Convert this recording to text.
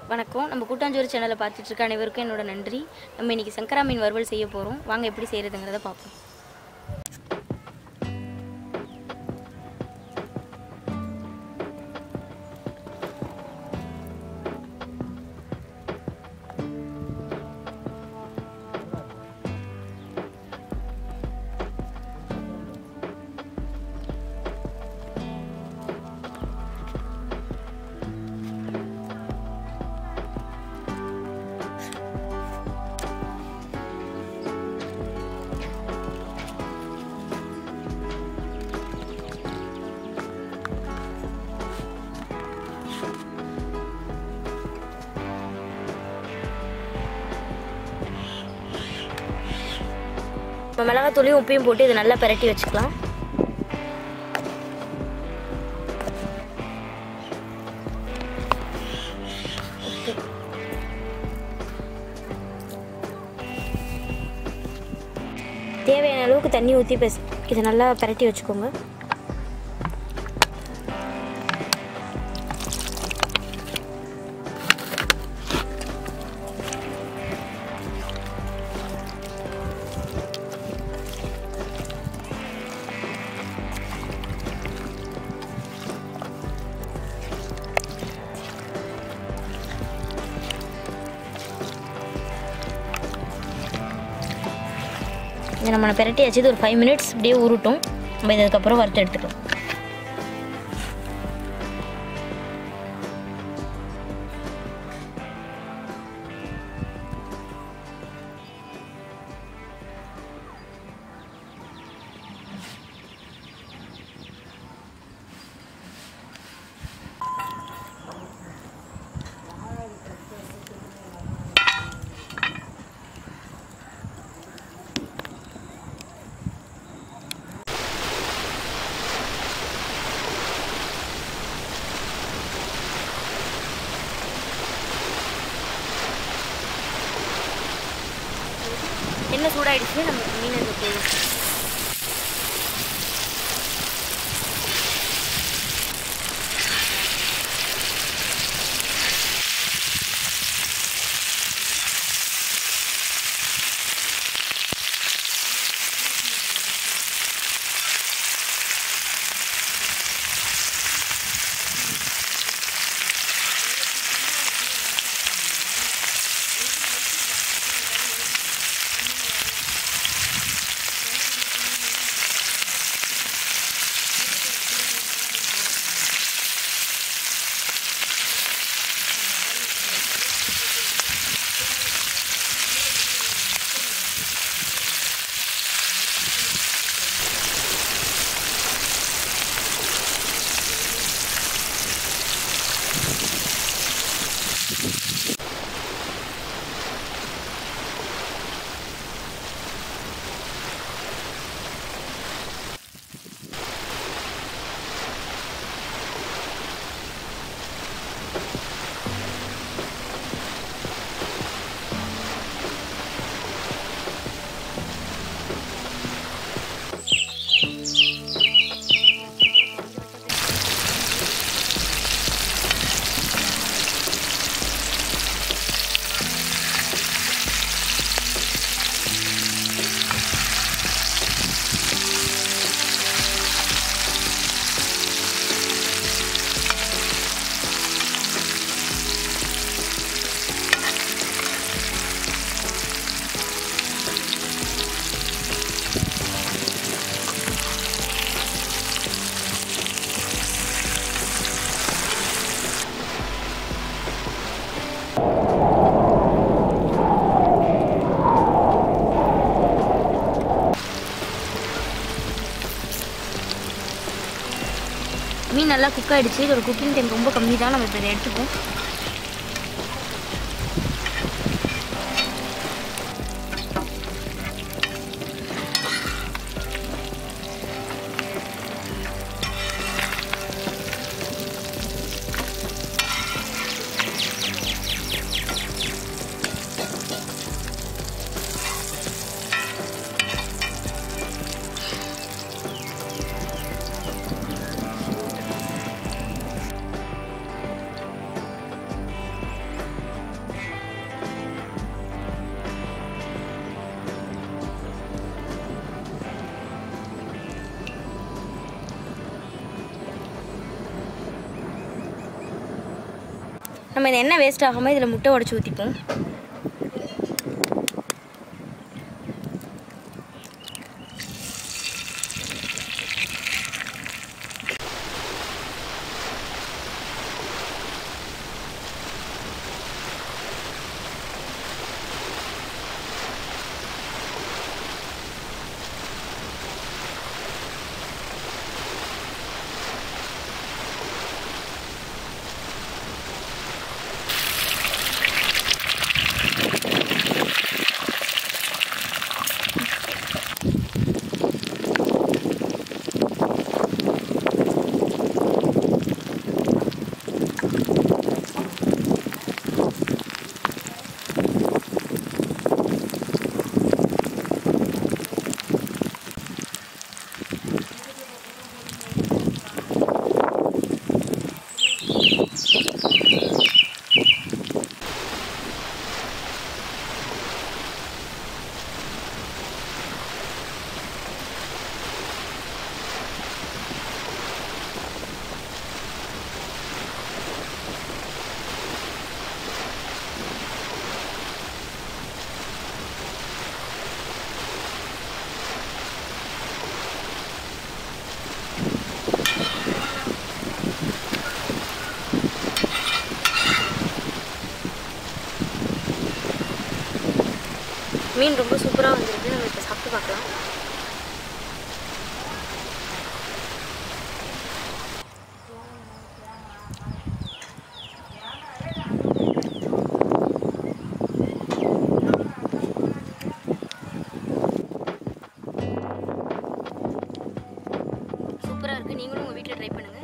வணக்கம் நம்ம கூட்டாஞ்சோறு சேனலை பார்த்துட்டு இருக்க அனைவருக்கும் என்னோட நன்றி நம்ம இன்னைக்கு சங்கரா மீன் வறுவல் செய்ய போகிறோம் வாங்க எப்படி செய்கிறதுங்கிறத பார்ப்போம் இப்போ மிளகாத்தூளையும் உப்பையும் போட்டு இதை நல்லா பிரட்டி வச்சுக்கலாம் உப்பு. தேவையான அளவுக்கு தண்ணி ஊற்றி பெஸ் இதை நல்லா பிரட்டி வச்சுக்கோங்க இதை நம்ம பிரட்டி வச்சு இது ஒரு ஃபைவ் மினிட்ஸ் இப்படியே உருட்டும் நம்ம இது அதுக்கப்புறம் வறுத்து எடுத்துக்கலாம் என்ன சூடாயிடுச்சு நம்ம மீன் இது போதும் மீன் நல்லா குக் ஆயிடுச்சு இதோட குக்கிங் டைம் ரொம்ப கம்மி தான் நம்ம இப்போ இதை எடுத்துப்போம் நம்ம இந்த எண்ணெய் வேஸ்ட் ஆகாமல் இதில் முட்டை உடச்சி ஊற்றிப்போம் மீன் ரொம்ப சூப்பராக வந்திருக்கு நம்ம இப்போ சாப்பிட்டு பார்க்கலாம் சூப்பராக இருக்குது நீங்களும் உங்கள் வீட்டில் ட்ரை பண்ணுங்கள்